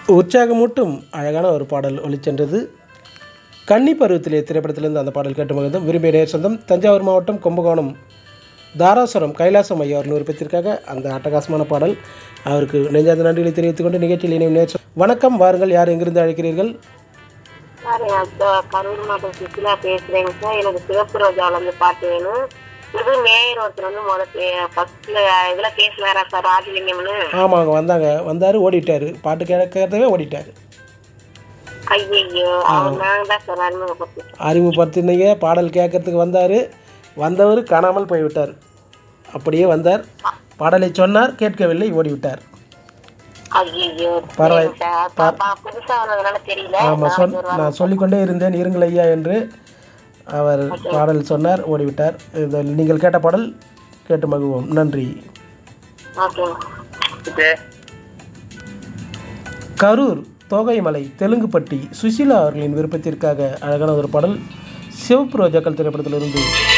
உற்சாகமூட்டும் அழகான ஒரு பாடல் ஒளிச்சென்றது கன்னி பருவத்திலே திரைப்படத்திலிருந்து அந்த பாடல் கேட்டு மகிழ்ந்தோம் விரும்பிய நேர் சொந்தம் தஞ்சாவூர் மாவட்டம் கும்பகோணம் தாராசுரம் கைலாசம் ஐயா அவர் விருப்பத்திற்காக அந்த அட்டகாசமான பாடல் அவருக்கு நெஞ்சார்ந்த நன்றிகளை தெரிவித்துக் கொண்டு நிகழ்ச்சியில் இணையும் நேர் சொ- வணக்கம் வாருங்கள் யார் எங்கிருந்து அழைக்கிறீர்கள் சார் நான் க- கரூர் மாவட்டம் சுசிலா பேசுறேங்க சார் எனக்கு சிவப்பு ரோஜாவில் வந்து பாட்டு வேணும் இது மேயர் ஒருத்தர் வந்து முதல்ல ஃபர்ஸ்ட்ல இதுல பேசினாரா சார் ராஜலிங்கம்னு ஆமாங்க வந்தாங்க வந்தார் ஓடிட்டார் பாட்டு கேட்கறதவே ஓடிட்டார் ஐயோ அவர் நாங்க தான் சார் அறிமுகப்படுத்தி அறிமுகப்படுத்தினீங்க பாடல் கேட்கறதுக்கு வந்தார் வந்தவர் காணாமல் போய்விட்டார் அப்படியே வந்தார் பாடலை சொன்னார் கேட்கவில்லை ஓடிவிட்டார் ஐயோ பரவாயில்ல. புதுசா வந்ததுனால தெரியல ஆமாம் சொல் நான் சொல்லிக்கொண்டே இருந்தேன் இருங்கள் ஐயா என்று அவர் பாடல் சொன்னார் ஓடிவிட்டார் இந்த நீங்கள் கேட்ட பாடல் கேட்டு மகிழ்வோம் நன்றி ஓகே கரூர் தோகைமலை தெலுங்குப்பட்டி சுசிலா அவர்களின் விருப்பத்திற்காக அழகான ஒரு பாடல் சிவப்பு ரோஜாக்கள் திரைப்படத்திலிருந்து